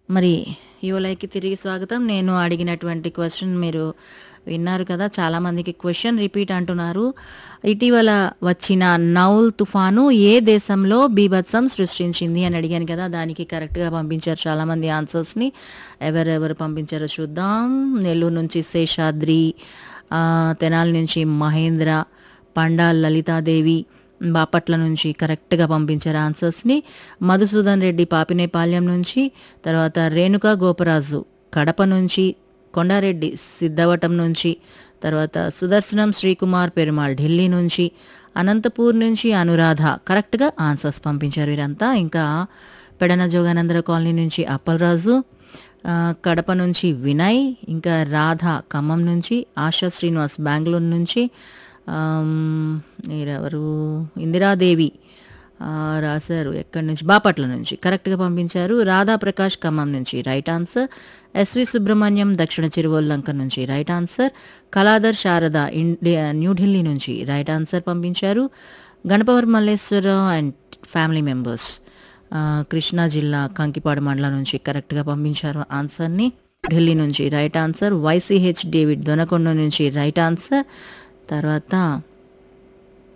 మరి యువలైకి తిరిగి స్వాగతం నేను అడిగినటువంటి క్వశ్చన్ మీరు విన్నారు కదా చాలామందికి క్వశ్చన్ రిపీట్ అంటున్నారు ఇటీవల వచ్చిన నౌల్ తుఫాను ఏ దేశంలో బీభత్సం సృష్టించింది అని అడిగాను కదా దానికి కరెక్ట్గా పంపించారు చాలామంది ఆన్సర్స్ని ఎవరెవరు పంపించారో చూద్దాం నెల్లూరు నుంచి శేషాద్రి ఆ, తెనాలి నుంచి మహేంద్ర పండాల్ లలితాదేవి బాపట్ల నుంచి కరెక్ట్గా పంపించారు ఆన్సర్స్ని మధుసూదన్ రెడ్డి పాపినేపాల్యం నుంచి తర్వాత రేణుకా గోపరాజు కడప నుంచి కొండారెడ్డి సిద్ధవటం నుంచి తర్వాత సుదర్శనం శ్రీకుమార్ పెరుమాళ్ ఢిల్లీ నుంచి అనంతపూర్ నుంచి అనురాధ కరెక్ట్గా ఆన్సర్స్ పంపించారు వీరంతా ఇంకా పెడన జోగానందర కాలనీ నుంచి అప్పలరాజు ఆ, కడప నుంచి వినయ్ ఇంకా రాధ ఖమ్మం నుంచి ఆశా శ్రీనివాస్ బెంగళూరు నుంచి ఆమ్, మీరెవరు ఇందిరాదేవి ఆ, రాశారు ఎక్కడి నుంచి బాపట్ల నుంచి కరెక్ట్గా పంపించారు రాధా ప్రకాష్ ఖమ్మం నుంచి right answer SV Subrahmanyam Dakshina Chiruvallanka నుంచి right answer Kaladhar Sharada India New Delhi నుంచి రైట్ ఆన్సర్ పంపించారు Ganapavar Malleswararao and family members ఆ, కృష్ణా జిల్లా కంకిపాడు మండలం నుంచి కరెక్ట్గా పంపించారు ఆన్సర్ని ఢిల్లీ నుంచి right answer YCH David Donakonda నుంచి రైట్ ఆన్సర్ తర్వాత